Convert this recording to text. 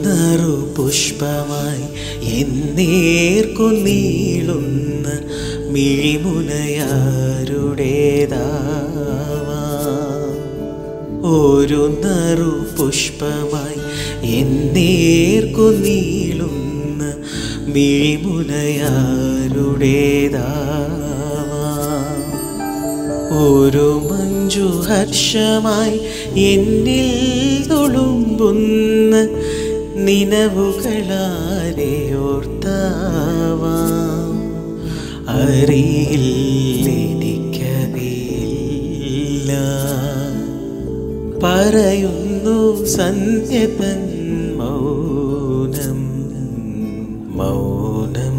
നറു പുഷ്പമായി എന്നേർക്കു നീളുന്ന മിഴിമുനയാരുടേതാവാം ഒരു നറു പുഷ്പമായി എന്നേർക്കു നീളുന്ന മിഴിമുനയാരുടേതാവാം ഒരു മഞ്ജു ഹർഷമായി എന്നിൽ തുളുമ്പുന്ന നിലവുകളാരെയോർത്താവാം അറിയില്ലെനിക്കറിയില്ല പറയുന്നു സന്ധ്യ തൻ മൗനം മൗനം